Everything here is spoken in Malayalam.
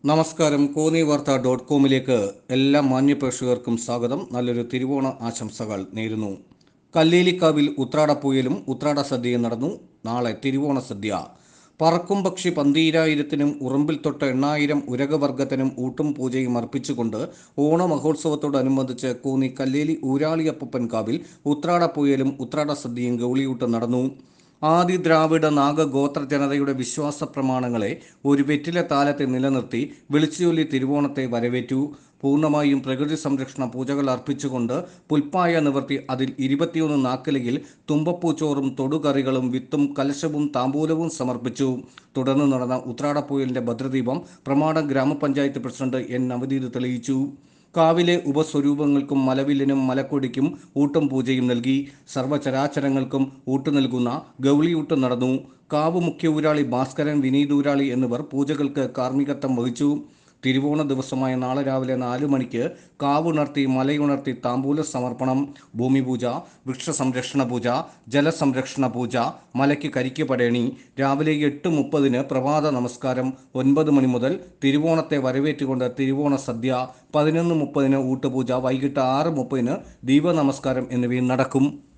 നമസ്കാരം കോന്നി വാർത്ത ഡോട്ട് കോമിലേക്ക് എല്ലാ മാന്യപ്രേക്ഷകർക്കും സ്വാഗതം നല്ലൊരു തിരുവോണ ആശംസകൾ നേരുന്നു കല്ലേലിക്കാവിൽ ഉത്രാടപ്പൂയലും ഉത്രാട സദ്യയും നടന്നു നാളെ തിരുവോണ സദ്യ പറക്കും പക്ഷി പന്തീരായിരത്തിനും ഉറുമ്പിൽ തൊട്ട് എണ്ണായിരം ഉരകവർഗത്തിനും ഊട്ടും പൂജയും അർപ്പിച്ചുകൊണ്ട് ഓണ മഹോത്സവത്തോടനുബന്ധിച്ച് കൂന്നി കല്ലേലി ഊരാളിയപ്പൻ കാവിൽ ഉത്രാടപ്പൂയലും ഉത്രാട സദ്യയും ഗൗളിയൂട്ടും നടന്നു ആദി ദ്രാവിഡ നാഗഗോത്ര ജനതയുടെ വിശ്വാസ പ്രമാണങ്ങളെ ഒരു വെറ്റില താലത്തെ നിലനിർത്തി വിളിച്ചുചൊല്ലി തിരുവോണത്തെ വരവേറ്റു പൂർണ്ണമായും പ്രകൃതി സംരക്ഷണ പൂജകൾ അർപ്പിച്ചുകൊണ്ട് പുൽപ്പായ നിവർത്തി അതിൽ ഇരുപത്തിയൊന്ന് നാക്കിലയിൽ തുമ്പപ്പൂച്ചോറും തൊടുകറികളും വിത്തും കലശവും താമ്പൂലവും സമർപ്പിച്ചു തുടർന്ന് നടന്ന ഉത്രാടപ്പൂയലിന്റെ ഭദ്രദീപം പ്രമാട ഗ്രാമപഞ്ചായത്ത് പ്രസിഡന്റ് എൻ നവദീത് തെളിയിച്ചു കാവിലെ ഉപസ്വരൂപങ്ങൾക്കും മലവില്ലിനും മലക്കൊടിക്കും ഊട്ടും പൂജയും നൽകി സർവ്വചരാചരങ്ങൾക്കും ഊട്ട് നൽകുന്ന ഗൗളിയൂട്ട് നടന്നു കാവ് മുഖ്യ ഊരാളി ഭാസ്കരൻ വിനീത് ഊരാളി എന്നിവർ പൂജകൾക്ക് കാർമ്മികത്വം വഹിച്ചു തിരുവോണ ദിവസമായ നാളെ രാവിലെ നാലു മണിക്ക് കാവുണർത്തി മലയുണർത്തി താമ്പൂല സമർപ്പണം ഭൂമിപൂജ വൃക്ഷ സംരക്ഷണ പൂജ ജലസംരക്ഷണ പൂജ മലയ്ക്ക് കരിക്ക് പടയണി രാവിലെ എട്ട് മുപ്പതിന് പ്രഭാത നമസ്കാരം ഒൻപത് മണി മുതൽ തിരുവോണത്തെ വരവേറ്റുകൊണ്ട് തിരുവോണ സദ്യ പതിനൊന്ന് മുപ്പതിന് ഊട്ടുപൂജ വൈകിട്ട് ആറ് മുപ്പതിന് ദീപ നമസ്കാരം എന്നിവയും നടക്കും